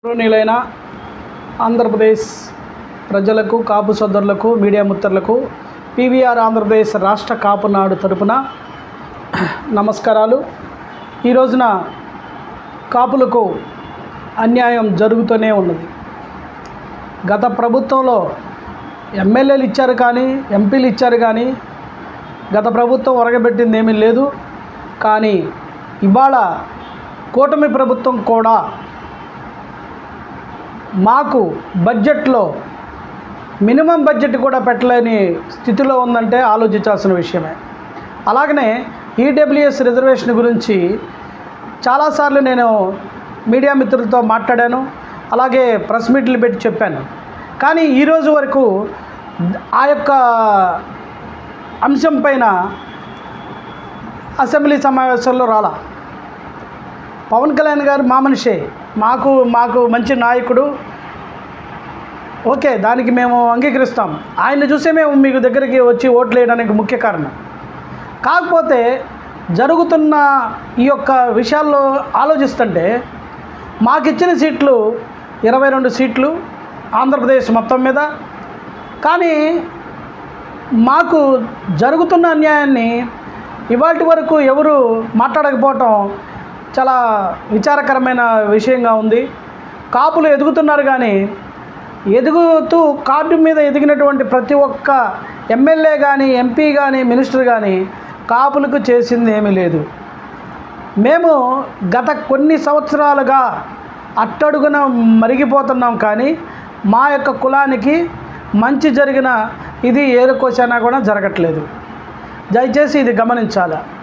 గౌరవనీయులైన ఆంధ్రప్రదేశ్ ప్రజలకు కాపు సోదరులకు మీడియా మిత్రులకు పీవీఆర్ ఆంధ్రప్రదేశ్ రాష్ట్ర కాపు నాడు తరపున నమస్కారాలు ఈ రోజున కాపులకు అన్యాయం జరుగుతూనే ఉన్నది గత ప్రభుత్వంలో ఎమ్మెల్యేలు ఇచ్చారు కానీ ఎంపీలు ఇచ్చారు కానీ గత ప్రభుత్వం ఒరగబెట్టింది ఏమీ లేదు కానీ ఇవాళ కూటమి ప్రభుత్వం కూడా మాకు బడ్జెట్లో మినిమం బడ్జెట్ కూడా పెట్టలేని స్థితిలో ఉందంటే ఆలోచించాల్సిన విషయమే అలాగనే ఈడబ్ల్యూఎస్ రిజర్వేషన్ గురించి చాలాసార్లు నేను మీడియా మిత్రులతో మాట్లాడాను అలాగే ప్రెస్ మీట్లు పెట్టి చెప్పాను కానీ ఈరోజు వరకు ఆ యొక్క అంశం పైన అసెంబ్లీ సమావేశాల్లో రాలా పవన్ కళ్యాణ్ గారు మా మనిషే మాకు మాకు మంచి నాయకుడు ఓకే దానికి మేము అంగీకరిస్తాం ఆయన చూసే మేము మీకు దగ్గరికి వచ్చి ఓట్లు వేయడానికి ముఖ్య కారణం కాకపోతే జరుగుతున్న ఈ యొక్క విషయాల్లో ఆలోచిస్తుంటే మాకు ఇచ్చిన సీట్లు ఇరవై రెండు సీట్లు ఆంధ్రప్రదేశ్ మొత్తం మీద కానీ మాకు జరుగుతున్న అన్యాయాన్ని ఇవాటి వరకు ఎవరు మాట్లాడకపోవటం చాలా విచారకరమైన విషయంగా ఉంది కాపులు ఎదుగుతున్నారు కానీ ఎదుగుతూ కార్డు మీద ఎదిగినటువంటి ప్రతి ఒక్క ఎమ్మెల్యే కానీ ఎంపీ కానీ మినిస్టర్ కానీ కాపులకు చేసింది ఏమీ లేదు మేము గత కొన్ని సంవత్సరాలుగా అట్టడుగున మరిగిపోతున్నాం కానీ మా యొక్క కులానికి మంచి జరిగిన ఇది ఏరుకోసైనా కూడా జరగట్లేదు దయచేసి ఇది గమనించాలి